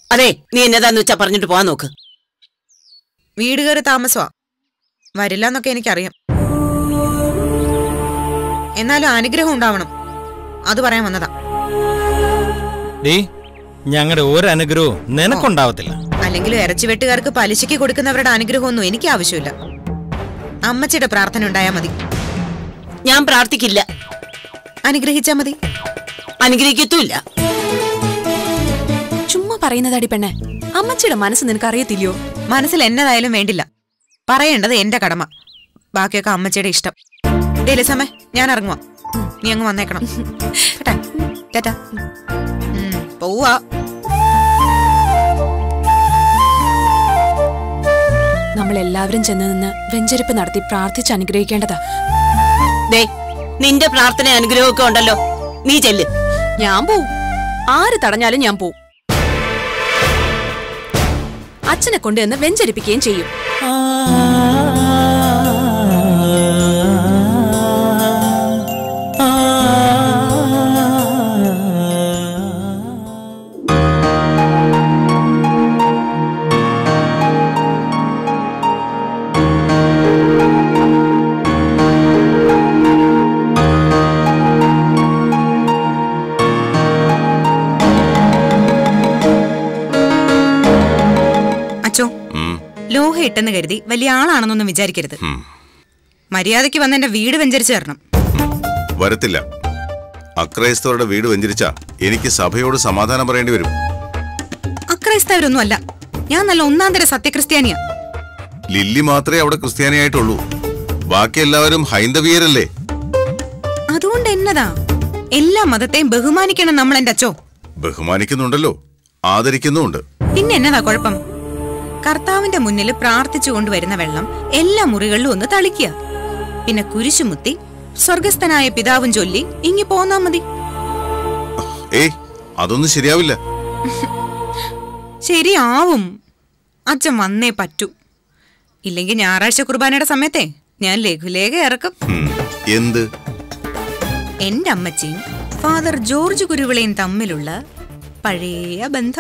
അതെ നീ എന്നതാന്ന് വെച്ചാ പറഞ്ഞിട്ട് പോവാൻ നോക്ക് വീട് കയറി താമസമാ വരില്ല എന്നൊക്കെ എനിക്കറിയാം എന്നാലും അനുഗ്രഹം ഉണ്ടാവണം അത് പറയാൻ വന്നതാ ഡീ ഞങ്ങളുടെ ഒരു അനുഗ്രഹവും നിനക്കുണ്ടാവത്തില്ല അല്ലെങ്കിൽ ഇറച്ചിവെട്ടുകാർക്ക് പലിശയ്ക്ക് കൊടുക്കുന്നവരുടെ അനുഗ്രഹമൊന്നും എനിക്ക് ആവശ്യമില്ല അമ്മച്ചിയുടെ പ്രാർത്ഥന ഉണ്ടായാൽ മതി ഞാൻ പ്രാർത്ഥിക്കില്ല അനുഗ്രഹിച്ചാ മതി അനുഗ്രഹിക്കത്തുമില്ല ചുമ്മാ പറയുന്നതാടി പെണ്ണെ അമ്മച്ചിയുടെ മനസ്സ് നിനക്ക് അറിയത്തില്ലയോ മനസ്സിൽ എന്നതായാലും വേണ്ടില്ല പറയേണ്ടത് എന്റെ കടമ ബാക്കിയൊക്കെ അമ്മച്ചിയുടെ ഇഷ്ടം ദേ ലിസമ്മേ ഞാൻ ഇറങ്ങുവാ നീ അങ്ങ് വന്നേക്കണം കേട്ടാ ടാറ്റാ ഉം, പോവാ നമ്മൾ എല്ലാവരും ചെന്ന് നിന്ന് വെഞ്ചരിപ്പ് നടത്തി പ്രാർത്ഥിച്ച് അനുഗ്രഹിക്കേണ്ടതാ ദേ നിന്റെ പ്രാർത്ഥന അനുഗ്രഹമൊക്കെ ഉണ്ടല്ലോ നീ ചെല്ല് ഞാൻ പോവും ആര് തടഞ്ഞാലും ഞാൻ പോവും അച്ഛനെ കൊണ്ട് എന്ന് വെഞ്ചരിപ്പിക്കുകയും ചെയ്യും അച്ചോ ലോഹ ഇട്ടെന്ന് കരുതി വലിയ ആളാണെന്നൊന്നും വിചാരിക്കരുത് മര്യാദയ്ക്ക് വന്ന് എന്റെ വീട് വെഞ്ചരിച്ചു തരണം വരത്തില്ല അക്രൈസ്തവരുടെ വീട് വെഞ്ചരിച്ച എനിക്ക് സഭയോട് സമാധാനം പറയേണ്ടി വരും അക്രൈസ്തവരൊന്നും അല്ല ഞാൻ നല്ല ഒന്നാം തര സത്യക്രിസ്ത്യാനിയാ ലില്ലി മാത്രമേ അവിടെ ക്രിസ്ത്യാനിയായിട്ടുള്ളൂ ബാക്കി എല്ലാവരും ഹൈന്ദവീയരല്ലേ അതുകൊണ്ട് എന്നതാ എല്ലാ മതത്തെയും ബഹുമാനിക്കണം നമ്മൾ എന്റെ അച്ചോ ബഹുമാനിക്കുന്നുണ്ടല്ലോ ആദരിക്കുന്നുമുണ്ട് പിന്നെ എന്നതാ കുഴപ്പം കർത്താവിന്റെ മുന്നിൽ പ്രാർത്ഥിച്ചു കൊണ്ടുവരുന്ന വെള്ളം എല്ലാ മുറികളിലും ഒന്ന് തളിക്കുക പിന്നെ കുരിശുമുത്തി സ്വർഗസ്ഥനായ പിതാവും ചൊല്ലി ഇങ്ങി പോന്നാ മതി ഏയ് അതൊന്നും ശരിയാവില്ല ശരിയാവും അച്ഛൻ വന്നേ പറ്റൂ ഇല്ലെങ്കിൽ ഞായറാഴ്ച കുർബാനയുടെ സമയത്തെ ഞാൻ ലഘുലേഖ ഇറക്കും ഉം, എന്ത് എന്റെ അമ്മച്ചിയും ഫാദർ ജോർജ് കുരുവിളയും തമ്മിലുള്ള പഴയ ബന്ധം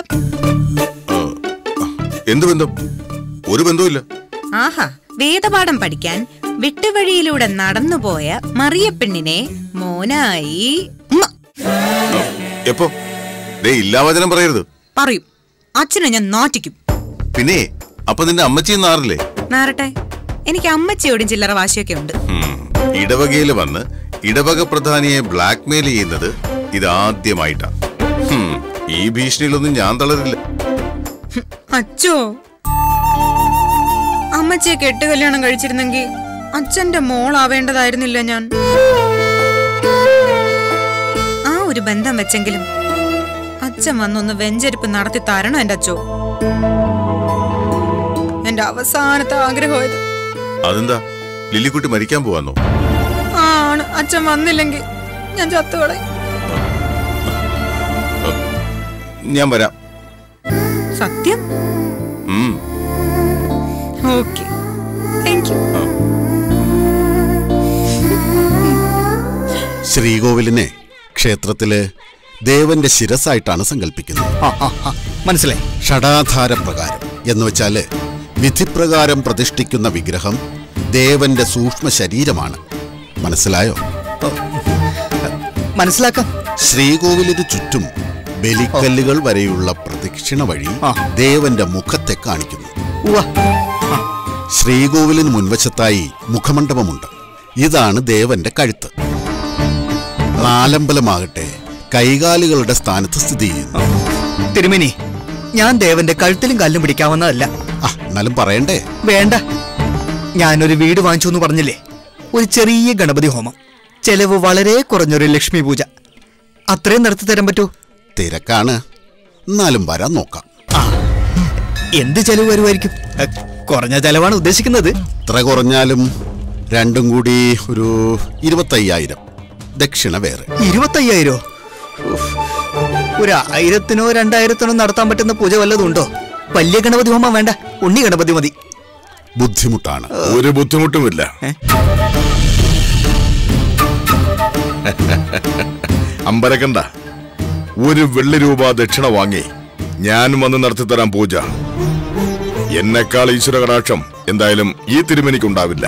എന്ത് ബന്ധം ഒരു ബന്ധവുമില്ല ആഹാ വേദപാഠം പഠിക്കാൻ വിട്ടുവഴിയിലൂടെ നടന്നുപോയ മറിയപ്പെണ്ണിനെ മോനായി ഉമ്മ എപ്പോ ദേ ഇല്ലാവചനം പറയരുത് പറയും അച്ഛനെ ഞാൻ നാട്ടിക്കും പിന്നെ അപ്പൊ നിന്റെ അമ്മച്ചിയും നാറില്ലേ നാറട്ടെ എനിക്ക് അമ്മച്ചിയോടും ചില്ലറ വാശിയൊക്കെ ഉണ്ട് ഉം, ഇടവകയിൽ വന്ന് ഇടവക പ്രധാനിയെ ബ്ലാക്ക്മെയിൽ ചെയ്യുന്നത് ഇതാദ്യമായിട്ടാ ഹും, ഈ ഭീഷണിയിലൊന്നും ഞാൻ തളരില്ല അച്ചോ അമ്മച്ചിയെ കെട്ട് കല്യാണം കഴിച്ചിരുന്നെങ്കിൽ അച്ഛന്റെ മോളാവേണ്ടതായിരുന്നില്ല ഞാൻ ആ ഒരു ബന്ധം വെച്ചെങ്കിലും അച്ഛൻ വന്നൊന്ന് വെഞ്ചരിപ്പ് നടത്തി തരണം എന്റെ അച്ചോ എന്റെ അവസാനത്തെ ആഗ്രഹമായത് അതെന്താ ലില്ലിക്കുട്ടി മരിക്കാൻ പോവാന്നോ ആണ് അച്ഛൻ വന്നില്ലെങ്കിൽ ഞാൻ ചത്തുകളെ ഞാൻ വരാം സത്യം ഉം, ഓക്കെ താങ്ക് യു ശ്രീകോവിലിനെ ക്ഷേത്രത്തില് ദേവന്റെ ശിരസായിട്ടാണ് സങ്കല്പിക്കുന്നത് ആ, ആ, ആ, മനസ്സിലായി ഷടാധാര പ്രകാരം എന്ന് വെച്ചാല് വിധിപ്രകാരം പ്രതിഷ്ഠിക്കുന്ന വിഗ്രഹം ദേവന്റെ സൂക്ഷ്മ ശരീരമാണ് മനസ്സിലായോ മനസ്സിലാക്കാം ശ്രീകോവിലിന് ചുറ്റും ബലിക്കല്ലുകൾ വരെയുള്ള പ്രദക്ഷിണ വഴി ആ. ദേവന്റെ മുഖത്തെ കാണിക്കുന്നു ഉവ്വ. ശ്രീകോവിലിന് മുൻവശത്തായി മുഖമണ്ഡപമുണ്ട് ഇതാണ് ദേവന്റെ കഴുത്ത് നാലമ്പലമാകട്ടെ കൈകാലുകളുടെ സ്ഥാനത്ത് സ്ഥിതി ചെയ്യുന്നു തിരുമേനി ഞാൻ ദേവന്റെ കഴുത്തിലും കല്ലും പിടിക്കാവുന്നതല്ല ആ എന്നാലും പറയണ്ടേ വേണ്ട ഞാനൊരു വീട് വാങ്ങിച്ചു എന്ന് പറഞ്ഞില്ലേ ഒരു ചെറിയ ഗണപതി ഹോമം ചെലവ് വളരെ കുറഞ്ഞൊരു ലക്ഷ്മി പൂജ അത്രയും നടത്തി തരാൻ പറ്റൂ തിരക്കാണ് എന്നാലും വരാൻ നോക്കാം എന്ത് ചെലവ് വരുമായിരിക്കും എ, കുറഞ്ഞ ചെലവാണ് ഉദ്ദേശിക്കുന്നത് ഇത്ര കുറഞ്ഞാലും രണ്ടും കൂടി ഒരു ഇരുപത്തയ്യായിരം ദക്ഷിണ വേറെ ഇരുപത്തയ്യായിരോ ഉഫ്. ഒരു ആയിരത്തിനോ രണ്ടായിരത്തിനോ നടത്താൻ പറ്റുന്ന പൂജ വല്ലതും ഉണ്ടോ വലിയ ഗണപതി ഹോമം വേണ്ട ഉണ്ണി ഗണപതി മതി ബുദ്ധിമുട്ടാണ് ഒരു ബുദ്ധിമുട്ടുമില്ല അമ്പരക്കണ്ട ഒരു വെള്ളി രൂപ ദക്ഷിണ വാങ്ങി ഞാനും വന്ന് നടത്തിത്തരാം പൂജ എന്നെക്കാൾ ഈശ്വര കടാക്ഷം എന്തായാലും ഈ തിരുമേനിക്കുണ്ടാവില്ല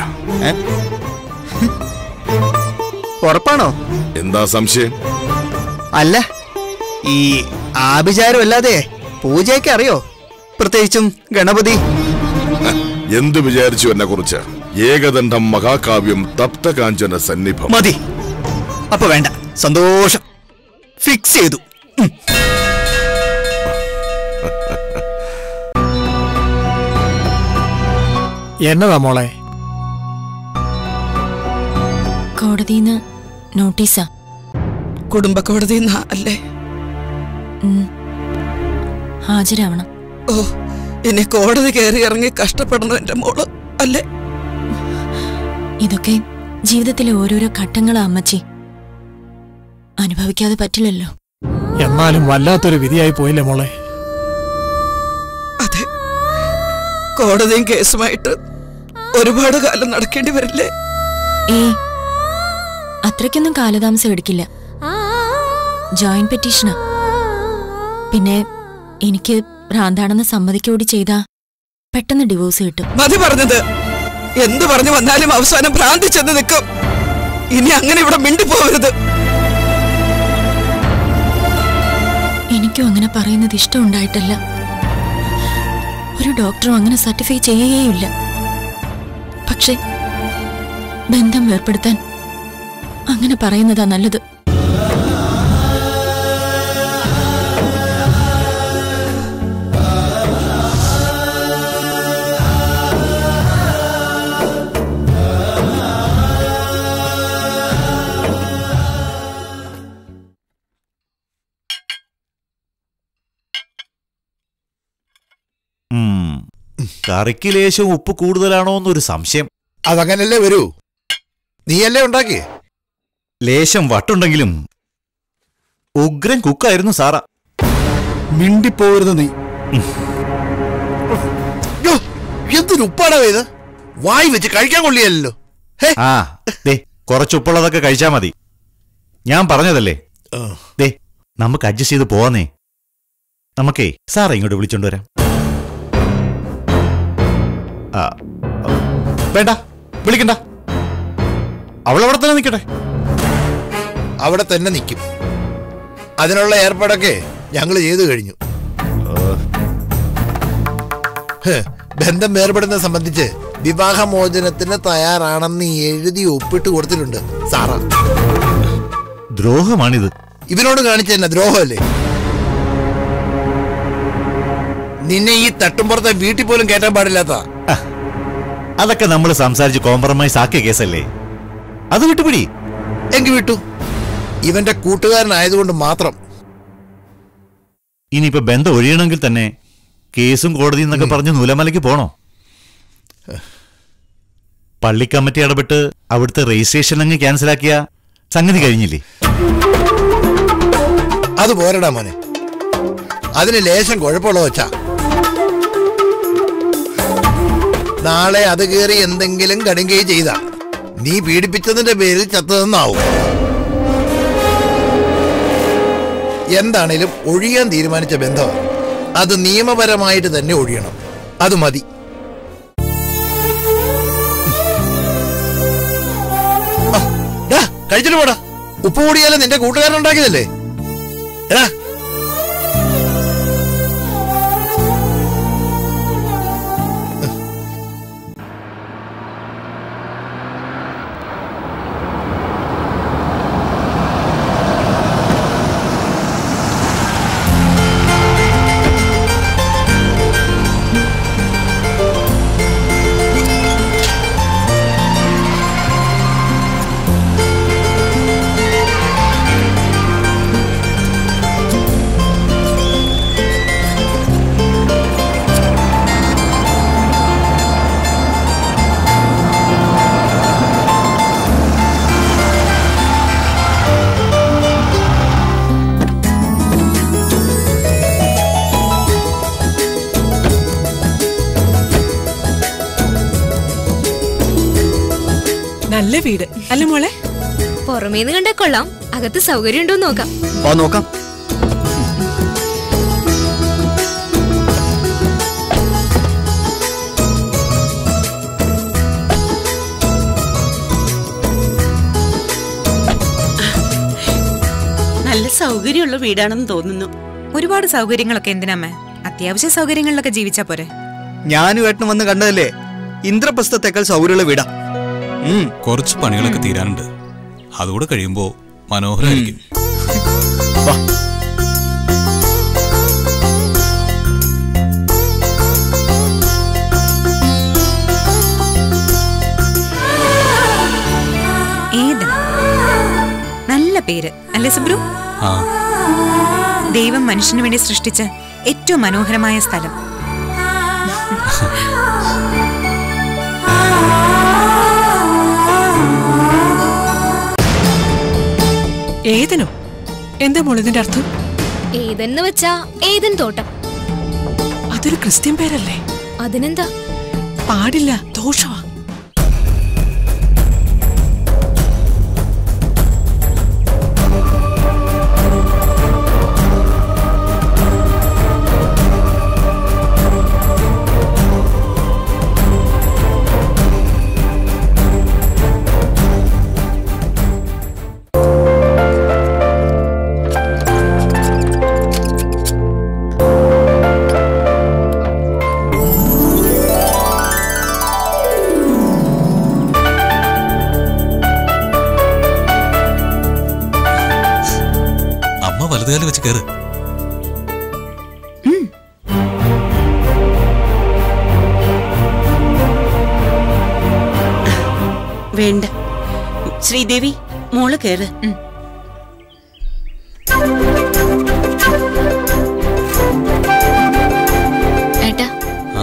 ഉറപ്പാണോ എന്താ സംശയം അല്ല ഈ ആഭിചാരം അല്ലാതെ പൂജയൊക്കെ അറിയോ പ്രത്യേകിച്ചും ഗണപതി എന്തു വിചാരിച്ചു എന്നെ കുറിച്ച് ഏകദണ്ഡം മഹാകാവ്യം തപ്തകാഞ്ചന സന്നിഭം മതി അപ്പൊ വേണ്ട സന്തോഷം ഫിക്സ് ചെയ്തു ഉം. എന്നതാ മോളെ കോടതിന്ന് നോട്ടീസാ കുടുംബ കോടതി അല്ലേ ഉം. ഹാജരാവണം ഓ ഇനി കോടതി കയറി ഇറങ്ങി കഷ്ടപ്പെടണം എന്റെ മോള് അല്ലേ ഇതൊക്കെ ജീവിതത്തിലെ ഓരോരോ ഘട്ടങ്ങളാ അമ്മച്ചി അനുഭവിക്കാതെ പറ്റില്ലല്ലോ എന്നാലും വല്ലാത്തൊരു വിധിയായി പോയില്ലേ മോളെ അതെ കോടതിയും കേസുമായിട്ട് ഒരുപാട് കാലം നടക്കേണ്ടി വരില്ലേ ഏ അത്രയ്ക്കൊന്നും കാലതാമസം എടുക്കില്ല ജോയിന്റ് പെറ്റീഷനാ പിന്നെ എനിക്ക് ഭ്രാന്താണെന്ന് സമ്മതിക്കൂടി ചെയ്താ പെട്ടെന്ന് ഡിവോഴ്സ് കിട്ടും മതി പറഞ്ഞത് എന്ത് പറഞ്ഞു വന്നാലും അവസാനം ഭ്രാന്തി ചെന്ന് നിൽക്കും ഇനി അങ്ങനെ ഇവിടെ മിണ്ടിപ്പോവരുത് എനിക്കും അങ്ങനെ പറയുന്നത് ഇഷ്ടമുണ്ടായിട്ടല്ല ഒരു ഡോക്ടറും അങ്ങനെ സർട്ടിഫൈ ചെയ്യുകയില്ല പക്ഷെ ബന്ധം ഏർപ്പെടുത്താൻ അങ്ങനെ പറയുന്നതാ നല്ലത് ഉം. കറിക്ക് ലേശം ഉപ്പ് കൂടുതലാണോ എന്നൊരു സംശയം അതങ്ങനല്ലേ വരൂ നീയല്ലേ ഉണ്ടാക്കിയേ ലേശം വട്ടുണ്ടെങ്കിലും ഉഗ്രൻ കുക്കായിരുന്നു സാറ മിണ്ടിപ്പോവരുത് നീ യ്യോ, എന്തൊരു ഉപ്പാടാ ഇത് വായി വെച്ച് കഴിക്കാൻ കൊള്ളിയല്ലോ ആ ദേ കുറച്ച് ഉപ്പുള്ളതൊക്കെ കഴിച്ചാ മതി ഞാൻ പറഞ്ഞതല്ലേ ദേ നമുക്ക് അഡ്ജസ്റ്റ് ചെയ്ത് പോവാന്നേ നമുക്കേ സാറേ ഇങ്ങോട്ട് വിളിച്ചോണ്ട് വരാം ആ, ആ, വേണ്ട വിളിക്കണ്ട അവളവിടെ തന്നെ നിൽക്കട്ടെ അവിടെ തന്നെ നിൽക്കും അതിനുള്ള ഏർപ്പാടൊക്കെ ഞങ്ങൾ ചെയ്തു കഴിഞ്ഞു ഹ്, ബന്ധം വേർപെടുന്നത് സംബന്ധിച്ച് വിവാഹമോചനത്തിന് തയ്യാറാണെന്ന് എഴുതി ഒപ്പിട്ട് കൊടുത്തിട്ടുണ്ട് സാറ ദ്രോഹമാണിത് ഇവനോട് കാണിച്ച തന്നെ ദ്രോഹമല്ലേ നിന്നെ ഈ തട്ടുംപുറത്തെ വീട്ടിൽ പോലും കയറ്റാൻ പാടില്ലാത്ത അതൊക്കെ നമ്മൾ സംസാരിച്ച് കോംപ്രമൈസ് ആക്കിയ കേസല്ലേ അത് വിട്ടുപിടി എങ്കി വിട്ടു ഇവന്റെ കൂട്ടുകാരനായതുകൊണ്ട് മാത്രം ഇനിയിപ്പോ ബന്ധം ഒഴിയണമെങ്കിൽ തന്നെ കേസും കോടതി എന്നൊക്കെ പറഞ്ഞ് നൂലമലയ്ക്ക് പോണോ പള്ളി കമ്മിറ്റി ഇടപെട്ട് അവിടുത്തെ രജിസ്ട്രേഷൻ അങ്ങ് ക്യാൻസലാക്കിയ സംഗതി കഴിഞ്ഞില്ലേ അത് പോരടാ മോനെ അതിന് ലേശം കുഴപ്പമുള്ള വെച്ചാ നാളെ അത് കയറി എന്തെങ്കിലും കടുങ്കൈ ചെയ്ത നീ പീഡിപ്പിച്ചതിന്റെ പേരിൽ ചത്തതെന്നാവും എന്താണേലും ഒഴിയാൻ തീരുമാനിച്ച ബന്ധം അത് നിയമപരമായിട്ട് തന്നെ ഒഴിയണം അത് മതി ആ, ഡാ, കഴിച്ചിട്ട് പോടാ ഉപ്പ് കൂടിയാലും നിന്റെ കൂട്ടുകാരൻ ഉണ്ടാക്കിയതല്ലേ എടാ നല്ല വീട് അല്ല മോളെ പുറമേന്ന് കണ്ടാ കൊള്ളാം അകത്ത് സൗകര്യം ഉണ്ടോ നോക്കാം വാ നോക്കാം നല്ല സൗകര്യമുള്ള വീടാണെന്ന് തോന്നുന്നു ഒരുപാട് സൗകര്യങ്ങളൊക്കെ എന്തിനാമ്മേ അത്യാവശ്യ സൗകര്യങ്ങളിലൊക്കെ ജീവിച്ചാ പോരെ ഞാനും ഏട്ടനും വന്ന് കണ്ടതല്ലേ ഇന്ദ്രപ്രസ്ഥത്തേക്കാൾ സൗകര്യമുള്ള വീടാ ഉം. കുറച്ച് പണികളൊക്കെ തീരാനുണ്ട് അതുകൂടെ കഴിയുമ്പോ മനോഹരമായിരിക്കും ഏതൻ നല്ല പേര് അല്ലേ സുബ്രു ആ ദൈവം മനുഷ്യന് വേണ്ടി സൃഷ്ടിച്ച ഏറ്റവും മനോഹരമായ സ്ഥലം ഏതനോ എന്താ മോളെ ഇതിന്റെ അർത്ഥം ഏതെന്ന് വെച്ചാ ഏതൻ തോട്ടം അതൊരു ക്രിസ്ത്യൻ പേരല്ലേ അതിനെന്താ പാടില്ല ദോഷമാ അമ്മ വലതുകാലം വെച്ച് കയറ് വേണ്ട ശ്രീദേവി മോള് കേറ് ഏട്ടാ ആ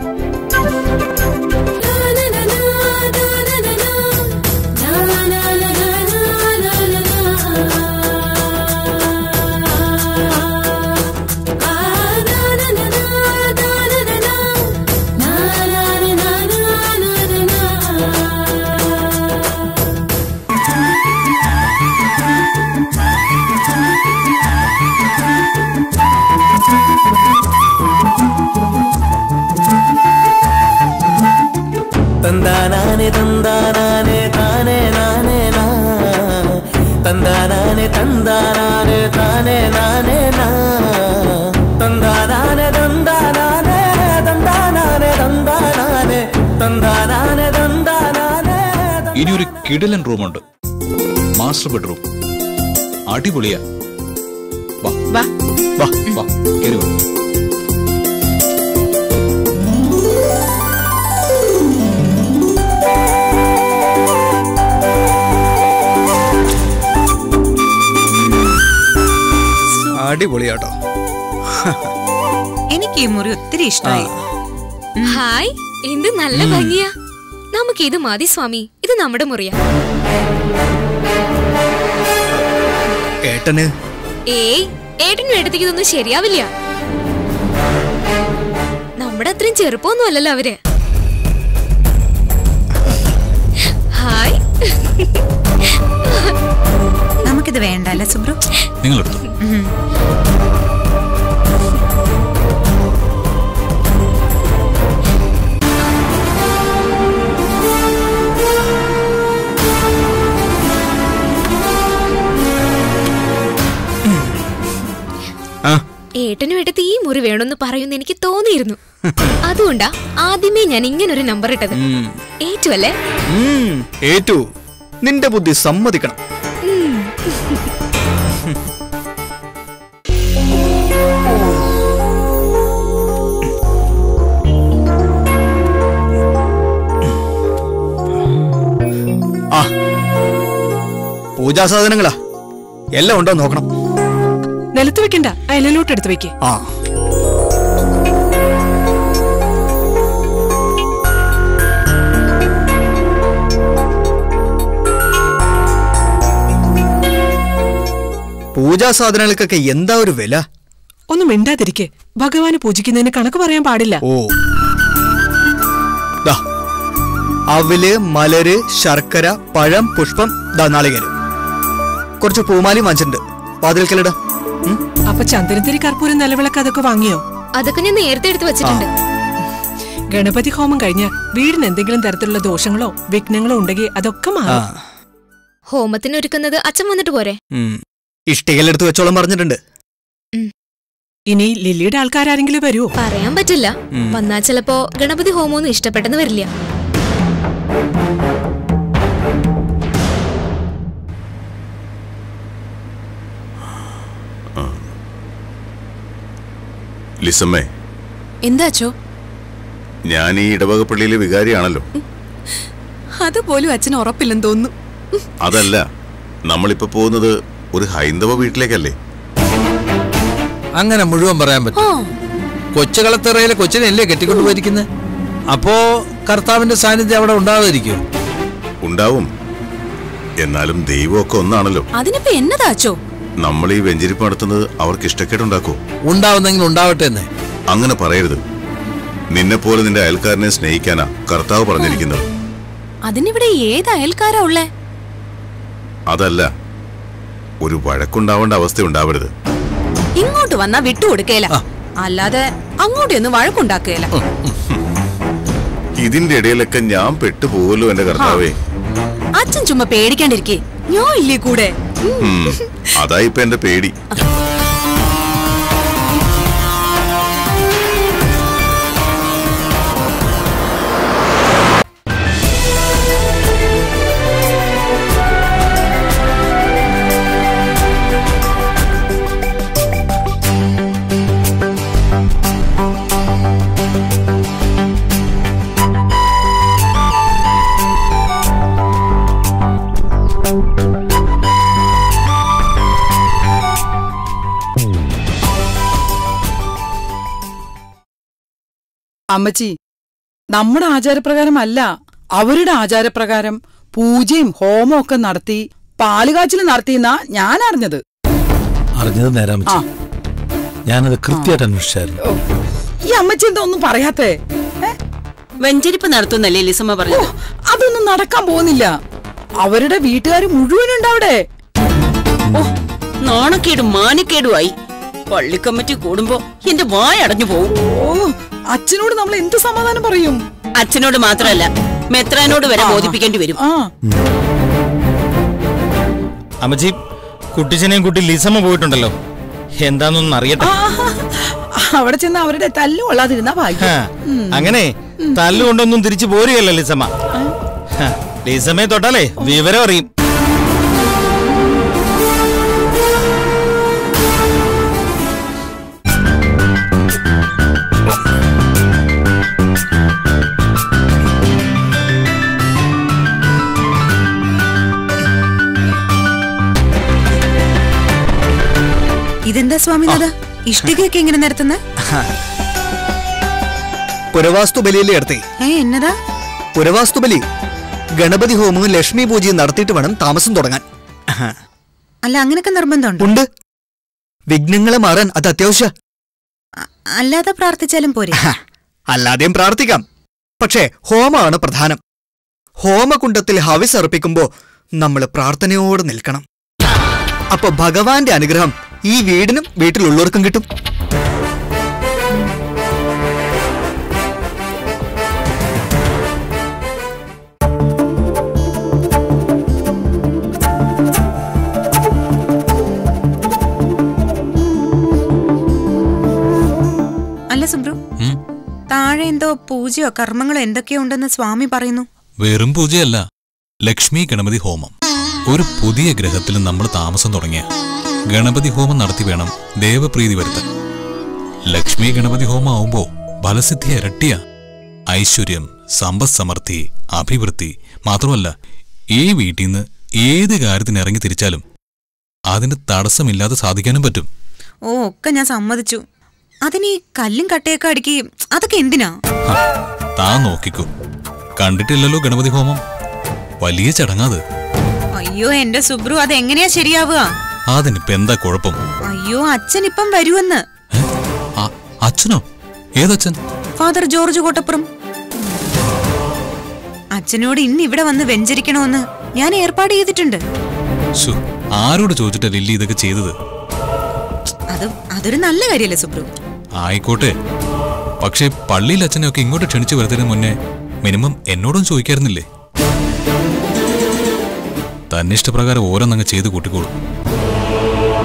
തന്താനാനെ തന്താനാനെ താനേ നാനേ നാ തന്താനാനെ തന്താനാനെ താനേ നാനേ നാ തന്താനാനെ തന്താനാനെ തന്താനാനെ തന്താനാനെ തന്താനാനെ തന്താനാനെ ഇനി ഒരു കിടിലൻ റൂമുണ്ട് മാസ്റ്റർ ബെഡ്റൂം അടിപൊളിയാ വാ വാ വാ വാ കേറി വാ അടിപൊളിയാട്ടോ എനിക്ക് ഈ മുറി ഒത്തിരി ഇഷ്ടമായി ഹായ് എന്ത് നല്ല ഭംഗിയാ നമുക്ക് ഇത് മതി സ്വാമി ഇത് നമ്മുടെ മുറിയാ ഏട്ടന് ഏയ് ഏട്ടനും ഏട്ടത്തിക്ക് ഇതൊന്നും ശരിയാവില്ല നമ്മുടെ അത്രയും ചെറുപ്പമൊന്നും അല്ലല്ലോ അവര് ഹായ് നമുക്കിത് വേണ്ട അല്ലേ സുബ്രു നിങ്ങൾ എടുത്തു ഉം. ഏട്ടനും ഏട്ടത്തി ഈ മുറി വേണമെന്ന് പറയുന്ന എനിക്ക് തോന്നിയിരുന്നു അതുകൊണ്ടാ ആദ്യമേ ഞാൻ ഇങ്ങനൊരു നമ്പർ ഇട്ടത് ഉം. ഏറ്റു അല്ലേ ഉം, ഏറ്റു നിന്റെ ബുദ്ധി സമ്മതിക്കണം ഉം. ആ പൂജാ സാധനങ്ങളാ എല്ലാം ഉണ്ടോ നോക്കണം നിലത്ത് വെക്കണ്ട അയലിലോട്ട് എടുത്ത് വെക്ക് ആ പൂജാ സാധനങ്ങൾക്കൊക്കെ എന്താ ഒരു വില ഒന്ന് മിണ്ടാതിരിക്കെ ഭഗവാന് പൂജിക്കുന്നതിന് കണക്ക് പറയാൻ പാടില്ല ഓ ദാ അവല് മലര് ശർക്കര പഴം പുഷ്പം ദാ നാളികേരം കുറച്ച് പൂമാലി വാങ്ങിച്ചിട്ടുണ്ട് വാതിൽക്കലിട അപ്പൊ ചന്ദനത്തിരി കർപ്പൂരം നിലവിളക്ക് അതൊക്കെ വാങ്ങിയോ അതൊക്കെ ഞാൻ നേരത്തെ എടുത്ത് വെച്ചിട്ടുണ്ട് ഗണപതി ഹോമം കഴിഞ്ഞ് വീടിന് എന്തെങ്കിലും തരത്തിലുള്ള ദോഷങ്ങളോ വിഘ്നങ്ങളോ ഉണ്ടെങ്കിൽ അതൊക്കെ മാറും ഹോമത്തിന് ഒരുക്കുന്നത് അച്ഛൻ വന്നിട്ട് പോരെ ഉം. ഇഷ്ടികലെടുത്ത് വെച്ചോളം പറഞ്ഞിട്ടുണ്ട് ഇനി ലില്ലിയുടെ ആൾക്കാരെങ്കിലും വരുമോ പറയാൻ പറ്റില്ല ഉം. വന്നാ ചിലപ്പോ ഗണപതി ഹോമൊന്നും ഇഷ്ടപ്പെട്ടെന്ന് വരില്ല ലിസമ്മേ എന്താ അച്ചോ ഞാൻ ഈ ഇടവകപ്പള്ളിയിലെ വികാരിയാണല്ലോ അതുപോലും അച്ഛന് ഉറപ്പില്ലെന്ന് തോന്നുന്നു അതല്ല നമ്മളിപ്പോ പോകുന്നത് ഒരു ഹൈന്ദവ വീട്ടിലേക്കല്ലേ അങ്ങനെ മുഴുവൻ പറയാൻ പറ്റും കൊച്ചുകളത്തറയിലെ കൊച്ചിനെയല്ലേ കെട്ടിക്കൊണ്ടു പോയിരിക്കുന്നത് അപ്പോ കർത്താവിന്റെ സാന്നിധ്യം അവിടെ ഉണ്ടാകാതിരിക്കും ഉണ്ടാവും എന്നാലും ദൈവമൊക്കെ ഒന്നാണല്ലോ അതിനിപ്പോ എന്നതാ അച്ചോ നമ്മൾ ഈ വെഞ്ചരിപ്പ് നടത്തുന്നത് അവർക്ക് ഇഷ്ടക്കേടുണ്ടാക്കോ ഉണ്ടാവുന്നെങ്കിൽ ഉണ്ടാവട്ടെ എന്ന് അങ്ങനെ പറയരുത് നിന്നെ പോലെ നിന്റെ അയൽക്കാരനെ സ്നേഹിക്കാനാ കർത്താവ് പറഞ്ഞിരിക്കുന്നത് അതിനിവിടെ ഏത് അയൽക്കാരാ ഉള്ളേ അതല്ല ഒരു വഴക്കുണ്ടാവേണ്ട അവസ്ഥ ഉണ്ടാവരുത് ഇങ്ങോട്ട് വന്നാ വിട്ടുകൊടുക്കേല അല്ലാതെ അങ്ങോട്ടൊന്നും വഴക്കുണ്ടാക്കുകയില്ല ഇതിന്റെ ഇടയിലൊക്കെ ഞാൻ പെട്ടുപോകല്ലോ എന്റെ കർത്താവേ അച്ഛൻ ചുമ്മാ പേടിക്കാണ്ടിരിക്കേ ഞാൻ ഇല്ലേ കൂടെ ഉം, അതാ ഇപ്പൊ എന്റെ പേടി അമ്മച്ചി നമ്മുടെ ആചാരപ്രകാരമല്ല അവരുടെ ആചാരപ്രകാരം പൂജയും ഹോമവും ഒക്കെ നടത്തി പാലുകാച്ചിൽ നടത്തിയെന്നാ ഞാൻ അറിഞ്ഞത് അറിഞ്ഞത് നേരം ആ ഞാനത് കൃത്യമായിട്ട് അന്വേഷിച്ചായിരുന്നു ഈ അമ്മച്ചി എന്താ ഒന്നും പറയാത്തേ വെഞ്ചരിപ്പ് നടത്തുന്നല്ലേ ലിസമ്മ പറഞ്ഞത് അതൊന്നും നടക്കാൻ പോകുന്നില്ല അവരുടെ വീട്ടുകാർ മുഴുവനുണ്ട് അവിടെ നാണക്കേടും മാനക്കേടുമായി പള്ളിക്കമ്മിറ്റി കൂടുമ്പോ എന്റെ വായ അടഞ്ഞു പോവും ഓ അച്ഛനോട് നമ്മൾ എന്ത് സമാധാനം പറയും അച്ഛനോട് മാത്രമല്ല മെത്രാനോട് വരെ ബോധിപ്പിക്കേണ്ടി വരും അമ്മച്ചി കുട്ടിച്ചനെയും കുട്ടി ലിസമ്മ പോയിട്ടുണ്ടല്ലോ എന്താന്നൊന്നും അറിയട്ടെ അവിടെ ചെന്ന് അവരുടെ തല്ല് കൊള്ളാതിരുന്ന ഹാ, ഭാഗ്യം അങ്ങനെ തല്ലുകൊണ്ടൊന്നും തിരിച്ചു പോരുകയല്ല ലിസമ്മ ഹാ, ലിസമ്മയെ തൊട്ടാലേ വിവരം അറിയും ഇതെന്താ സ്വാമിനാഥ ഇഷ്ടികയൊക്കെ ഇങ്ങനെ നിരത്തുന്ന പുരവാസ്തു ബലിയല്ലേ അടുത്തേ ഏ എന്നതാ പുരവാസ്തു ബലി ഗണപതി ഹോമവും ലക്ഷ്മി പൂജയും നടത്തിയിട്ട് വേണം താമസം തുടങ്ങാൻ അല്ല അങ്ങനൊക്കെ നിർബന്ധമുണ്ടോ ഉണ്ട് വിഘ്നങ്ങളെ മാറാൻ അത് അത്യാവശ്യ അല്ലാതെ പ്രാർത്ഥിച്ചാലും പോരെ അല്ലാതെയും പ്രാർത്ഥിക്കാം പക്ഷേ ഹോമമാണ് പ്രധാനം ഹോമകുണ്ടത്തിൽ ഹവിസ് അർപ്പിക്കുമ്പോ നമ്മൾ പ്രാർത്ഥനയോടെ നിൽക്കണം അപ്പൊ ഭഗവാന്റെ അനുഗ്രഹം ഈ വീടിനും വീട്ടിലുള്ളവർക്കും കിട്ടും അല്ല സുബ്രു ഉം. താഴെ എന്തോ പൂജയോ കർമ്മങ്ങളോ എന്തൊക്കെയോ ഉണ്ടെന്ന് സ്വാമി പറയുന്നു വെറും പൂജയല്ല ലക്ഷ്മി ഗണപതി ഹോമം ഒരു പുതിയ ഗ്രഹത്തിൽ നമ്മൾ താമസം തുടങ്ങിയ ഗണപതി ഹോമം നടത്തി വേണം ദേവപ്രീതി വരുത്താൻ ലക്ഷ്മി ഗണപതി ഹോമം ആവുമ്പോ ഫലസിദ്ധി ഇരട്ടിയ ഐശ്വര്യം സമ്പദ് സമൃദ്ധി അഭിവൃദ്ധി മാത്രമല്ല ഈ വീട്ടിൽ നിന്ന് ഏത് കാര്യത്തിന് ഇറങ്ങി തിരിച്ചാലും അതിന് തടസ്സമില്ലാതെ സാധിക്കാനും പറ്റും ഓ ഒക്കെ ഞാൻ സമ്മതിച്ചു അതിന് ഈ കല്ലും കട്ടയൊക്കെ അടുക്കി അതൊക്കെ എന്തിനാ ഹ, താൻ നോക്കിക്കോ കണ്ടിട്ടില്ലല്ലോ ഗണപതി ഹോമം വലിയ ചടങ്ങാത് അയ്യോ എന്റെ സുബ്രു അത് എങ്ങനെയാ ശരിയാവുക അതിനിപ്പോ എന്താ കുഴപ്പം അയ്യോ അച്ഛൻ ഇപ്പം വരുമെന്ന് ആ, അച്ഛനോ ഏതച്ഛൻ ഫാദർ ജോർജ് കോട്ടപ്പുറം അച്ഛനോട് ഇന്ന് ഇവിടെ വന്ന് വെഞ്ചരിക്കണമെന്ന് ഞാൻ ഏർപ്പാട് ചെയ്തിട്ടുണ്ട് ശോ, ആരോട് ചോദിച്ചിട്ടാ ലില്ലി ഇതൊക്കെ ചെയ്തത് അത് അതൊരു നല്ല കാര്യല്ലേ സുബ്രു ആയിക്കോട്ടെ പക്ഷേ പള്ളിയിൽ അച്ഛനെയൊക്കെ ഇങ്ങോട്ട് ക്ഷണിച്ചു വരുന്നതിന് മുന്നേ മിനിമം എന്നോടും ചോദിക്കായിരുന്നില്ലേ തന്നിഷ്ടപ്രകാരം ഓരോന്നങ്ങ് ചെയ്ത് കൂട്ടിക്കോളും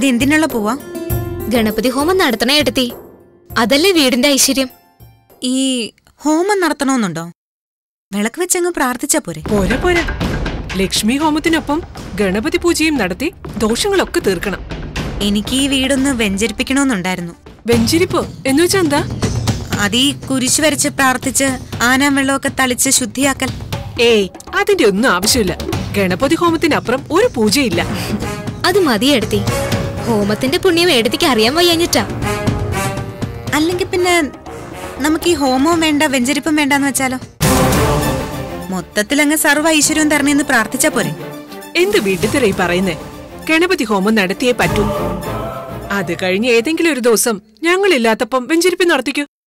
ഇത് എന്തിനുള്ള പൂവാ ഗണപതി ഹോമം നടത്തണേ എടുത്തി അതല്ലേ വീടിന്റെ ഐശ്വര്യം ഈ ഹോമം നടത്തണമെന്നുണ്ടോ വിളക്ക് വെച്ചങ്ങ് പ്രാർത്ഥിച്ചാ പോരെ പോരെ പോരെ ലക്ഷ്മി ഹോമത്തിനൊപ്പം ഗണപതി പൂജയും നടത്തി ദോഷങ്ങളൊക്കെ തീർക്കണം എനിക്ക് ഈ വീടൊന്ന് വെഞ്ചരിപ്പിക്കണമെന്നുണ്ടായിരുന്നു വെഞ്ചിരിപ്പോ എന്ന് വെച്ചാ എന്താ അത് ഈ കുരിശ് വരച്ച് പ്രാർത്ഥിച്ച് ആനാം വെള്ളമൊക്കെ തളിച്ച് ശുദ്ധിയാക്കൽ ഏയ് അതിന്റെ ഒന്നും ആവശ്യമില്ല ഗണപതി ഹോമത്തിനപ്പുറം ഒരു പൂജയില്ല അത് മതി എടുത്തി ഹോമത്തിന്റെ പുണ്യം എടുത്തിക്ക് അറിയാൻ വയ്യാഞ്ഞിട്ടാ അല്ലെങ്കിൽ പിന്നെ നമുക്ക് ഈ ഹോമവും വേണ്ട വെഞ്ചരിപ്പും വേണ്ടെന്ന് വെച്ചാലോ മൊത്തത്തിൽ അങ്ങ് സർവ്വ ഐശ്വര്യവും തരണേന്ന് പ്രാർത്ഥിച്ചാ പോരെ എന്ത് വീട്ടിൽ ഈ പറയുന്നേ ഗണപതി ഹോമം നടത്തിയേ പറ്റൂ അത് കഴിഞ്ഞ് ഏതെങ്കിലും ഒരു ദിവസം ഞങ്ങളില്ലാത്തപ്പം വെഞ്ചിരിപ്പ് നടത്തിക്കൂ